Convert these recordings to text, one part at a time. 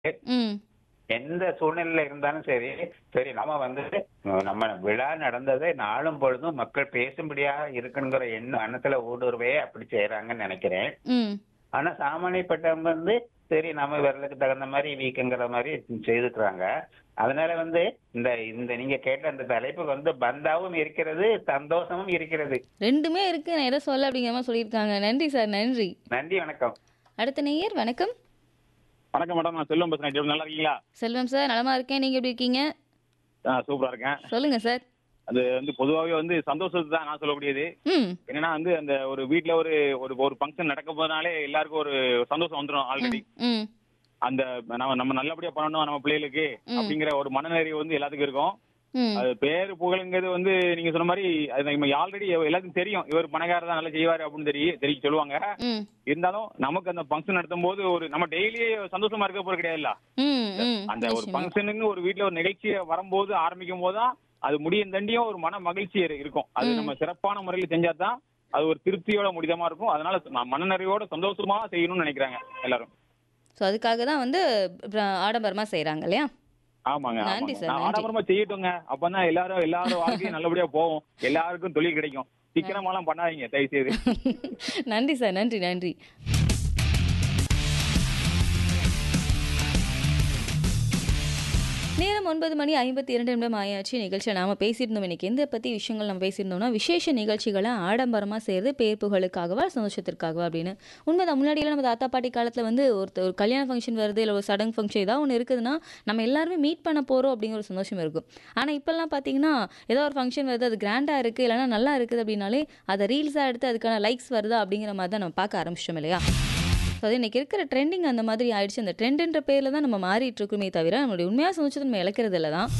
ம். எந்த சூழ்நிலையில இருந்தாலும் சரி சரி நம்ம வந்து அஹ், நம்ம விழா நடந்ததை நாளும் பொழுதும் மக்கள் பேசும்படியா இருக்குங்கிற எண்ணம் எண்ணத்துல ஊடுருவே அப்படி செய்யறாங்கன்னு நினைக்கிறேன் ம். ஆனா சாமானியப்பட்டவங்க வந்து சரி நம்ம விரலுக்கு தகுந்த மாதிரி வீக்குங்கிற மாதிரி செய்துக்கிறாங்க அதனால வந்து இந்த இந்த நீங்க கேட்ட அந்த தலைப்பு வந்து பந்தாவும் இருக்கிறது சந்தோஷமும் இருக்கிறது ரெண்டுமே இருக்கு நான் எதை சொல்ல அப்படிங்கிற மாதிரி சொல்லியிருக்காங்க நன்றி சார் நன்றி நன்றி வணக்கம் அடுத்த நேயர் வணக்கம் வணக்கம் மேடம் நான் செல்வம் பேசுறேன் எப்படி நல்லா இருக்கீங்களா செல்வம் சார் நலமா இருக்கேன் நீங்க எப்படி இருக்கீங்க ஆ சூப்பரா இருக்கேன் சொல்லுங்க சார் அது வந்து பொதுவாகவே வந்து சந்தோஷத்தை தான் நான் சொல்லக்கூடியது ம் என்னன்னா வந்து அந்த ஒரு வீட்ல ஒரு ஒரு ஒரு ஃபங்க்ஷன் நடக்க போதனாலே எல்லாருக்கும் ஒரு சந்தோஷம் வந்துடும் ஆல்ரெடி ம் அந்த நம்ம நம்ம நல்லபடியா பண்ணணும் நம்ம பிள்ளைகளுக்கு ம். அப்படிங்கிற ஒரு மனநிறைவு வந்து எல்லாத்துக்கும் இருக்கும் ம் அது பேரு புகழுங்கிறது வந்து நீங்க சொன்ன மாதிரி அது நம்ம ஆல்ரெடி எல்லாத்துக்கும் தெரியும் இவர் பணக்காரர் தான் நல்லா செய்வாரு அப்படின்னு தெரியும் தெரியும் சொல்லுவாங்க ம் இருந்தாலும் நமக்கு அந்த ஃபங்க்ஷன் நடத்தும் போது ஒரு நம்ம டெய்லி சந்தோஷமா இருக்க போறது கிடையாதுல்ல ம் ம் அந்த ஒரு நிச்சயமா. ஃபங்க்ஷனுக்கு ஒரு வீட்ல ஒரு நிகழ்ச்சியை வரும்போது ஆரம்பிக்கும் போது தான் அது முடியும் தண்டியும் ஒரு மன மகிழ்ச்சி இரு- இருக்கும் அது ம். நம்ம சிறப்பான முறையில் செஞ்சா தான் அது ஒரு திருப்தியோட முடிதமா இருக்கும் அதனால ம- மனநிறைவோட சந்தோஷமா செய்யணும்னு நினைக்கிறாங்க எல்லாரும் ஸோ அதுக்காக தான் வந்து அப்புறம் ஆடம்பரமா செய்றாங்க இல்லையா ஆமாங்க நன்றி ஆமாங்க சார், நான் நன்றி. ஆடம்பரமா செய்யட்டுங்க அப்பதான் எல்லாரும் எல்லாரும் வாழ்க்கையும் நல்லபடியா போகும் எல்லாருக்கும் தொழில் கிடைக்கும் சிக்கனமாலாம் பண்ணாதீங்க தயவு செய்து நன்றி சார் நன்றி நன்றி நேரம் ஒன்பது மணி ஐம்பத்தி இரண்டு நிமிடம் ஆயாச்சு நிகழ்ச்சியில் நாம் பேசியிருந்தோம் இன்னைக்கு எந்த பற்றி விஷயங்கள் நம்ம பேசியிருந்தோம்னா விசேஷ நிகழ்ச்சிகளை ஆடம்பரமாக செய்கிறது பேர்ப்புகளுக்காகவா சந்தோஷத்திற்காகவா அப்படின்னு உண்மைதான் முன்னாடியெல்லாம் நம்ம தாத்தா பாட்டி காலத்தில் வந்து ஒருத்தர் ஒரு கல்யாண ஃபங்க்ஷன் வருது இல்லை ஒரு சடங்கு ஃபங்க்ஷன் ஏதாவது ஒன்று இருக்குதுன்னா நம்ம எல்லாருமே மீட் பண்ண போகிறோம் அப்படிங்கிற ஒரு சந்தோஷம் இருக்கும் ஆனால் இப்போல்லாம் பார்த்தீங்கன்னா ஏதோ ஒரு ஃபங்க்ஷன் வருது அது கிராண்டாக இருக்குது இல்லைன்னா நல்லா இருக்குது அப்படின்னாலே அதை ரீல்ஸாக எடுத்து அதுக்கான லைக்ஸ் வருதா அப்படிங்கிற மாதிரி தான் நம்ம பார்க்க ஆரம்பிச்சிட்டோம் இல்லையா ஸோ அது இன்றைக்கி இருக்கிற ட்ரெண்டிங் அந்த மாதிரி ஆயிடுச்சு அந்த ட்ரெண்டுன்ற பேரில் தான் நம்ம மாறிட்டு இருக்கோமே தவிர நம்மளுடைய உண்மையாக சந்தோஷத்தை நம்ம இழக்கிறது இல்லை தான்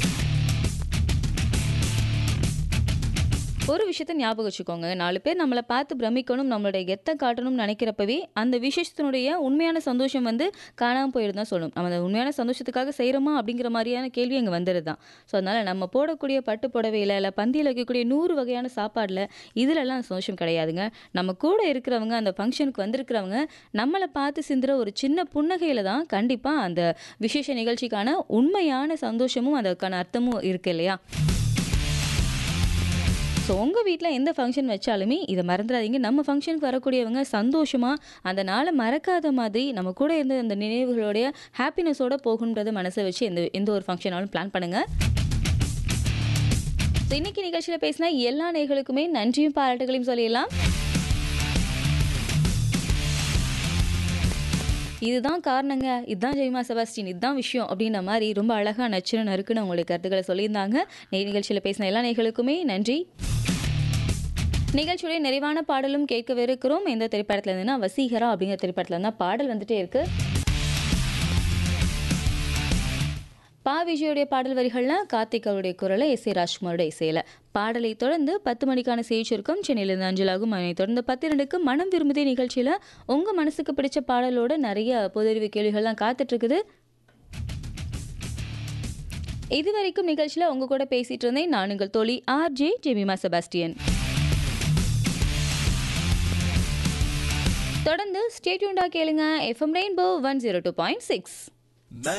ஒரு விஷயத்தை ஞாபகம் வச்சுக்கோங்க நாலு பேர் நம்மளை பார்த்து பிரமிக்கணும் நம்மளுடைய கெத்தை காட்டணும்னு நினைக்கிறப்பவே அந்த விசேஷத்தினுடைய உண்மையான சந்தோஷம் வந்து காணாமல் போயிடுது தான் சொல்லணும் நம்ம அந்த உண்மையான சந்தோஷத்துக்காக செய்கிறோமா அப்படிங்கிற மாதிரியான கேள்வி அங்கே வந்துடுது தான் ஸோ அதனால் நம்ம போடக்கூடிய பட்டு புடவையில் இல்லை பந்தியில் வைக்கக்கூடிய நூறு வகையான சாப்பாடில் இதிலெல்லாம் சந்தோஷம் கிடையாதுங்க நம்ம கூட இருக்கிறவங்க அந்த ஃபங்க்ஷனுக்கு வந்திருக்கிறவங்க நம்மளை பார்த்து சிந்துற ஒரு சின்ன புன்னகையில் தான் கண்டிப்பாக அந்த விசேஷ நிகழ்ச்சிக்கான உண்மையான சந்தோஷமும் அதுக்கான அர்த்தமும் இருக்கு இல்லையா ஸோ உங்கள் வீட்டில் எந்த ஃபங்க்ஷன் வச்சாலுமே இதை மறந்துடாதீங்க நம்ம ஃபங்க்ஷனுக்கு வரக்கூடியவங்க சந்தோஷமாக அந்த நாளை மறக்காத மாதிரி நம்ம கூட இருந்த அந்த நினைவுகளோடைய ஹாப்பினஸோட போகணுன்றதை மனசை வச்சு எந்த எந்த ஒரு ஃபங்க்ஷனாலும் பிளான் பண்ணுங்கள் ஸோ இன்னைக்கு நிகழ்ச்சியில் பேசினா எல்லா நேர்களுக்குமே நன்றியும் பாராட்டுகளையும் சொல்லிடலாம் இதுதான் காரணங்க இதுதான் ஜெய்மா செபாஸ்டின் இதுதான் விஷயம் அப்படின்ற மாதிரி ரொம்ப அழகாக நச்சுன்னு நறுக்குன்னு அவங்களுடைய கருத்துக்களை சொல்லியிருந்தாங்க நெய் நிகழ்ச்சியில் பேசின எல்லா நேர்களுக்குமே நன்றி நிகழ்ச்சியுடைய நிறைவான பாடலும் கேட்கவிருக்கிறோம் எந்த திரைப்படத்துல இருந்துன்னா வசீகரா அப்படிங்கிற திரைப்படத்துல இருந்தால் பாடல் வந்துட்டே இருக்கு பா விஜயோடைய பாடல் வரிகள்லாம் கார்த்திக் அவருடைய குரலை எஸ் ஏ ராஜ்குமாரோட இசையில பாடலை தொடர்ந்து பத்து மணிக்கான செய்தி சுருக்கம் சென்னையிலிருந்து அஞ்சலாகும் அதனை தொடர்ந்து பத்திரண்டுக்கு மனம் விரும்புதே நிகழ்ச்சியில உங்க மனசுக்கு பிடிச்ச பாடலோட நிறைய பொதறிவு கேள்விகள்லாம் காத்துட்டு இருக்குது இதுவரைக்கும் நிகழ்ச்சியில உங்க கூட பேசிட்டு இருந்தேன் நான் உங்கள் தோழி ஆர் ஜே ஜெமிமா செபாஸ்டியன் தொடர்ந்து ஸ்டேட்யூண்டா கேளுங்க FM Rainbow one zero two point six